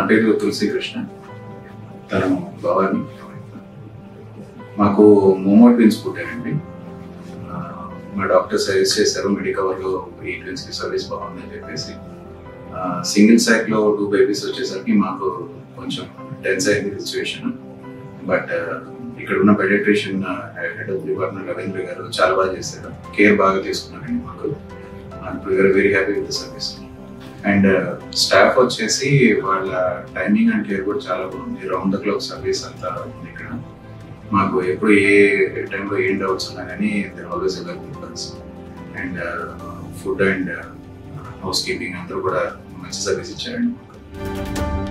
పేరు తులసి కృష్ణ తను భవాని మాకు మోమో ట్విన్స్ పుట్టారండి ఆ, మా డాక్టర్ సజెస్ట్ చేశారు మెడికవర్లో ఈ ట్విన్స్కి సర్వీస్ బాగుందని చెప్పేసి సింగిల్ లో టూ బేబీస్ వచ్చేసరికి మాకు కొంచెం టెన్స్ అయింది సిచ్యువేషన్ బట్ ఇక్కడ ఉన్న paediatrician head of department Ravindra గారు చాలా బాగా చేశారు కేర్ బాగా తీసుకున్నారండి మాకు ఇప్పుడు we are very happy with service and staff వచ్చేసి వాళ్ళ టైమింగ్ అండ్ కేర్ కూడా చాలా బాగుంది రౌండ్ ద క్లాక్ సర్వీస్ అంతా ఉంది ఇక్కడ మాకు ఎప్పుడు ఏ టైంలో ఏం డౌట్స్ ఉన్నా కానీ they're always available and food and housekeeping అందరూ కూడా మంచి సర్వీస్ ఇచ్చారండి మాకు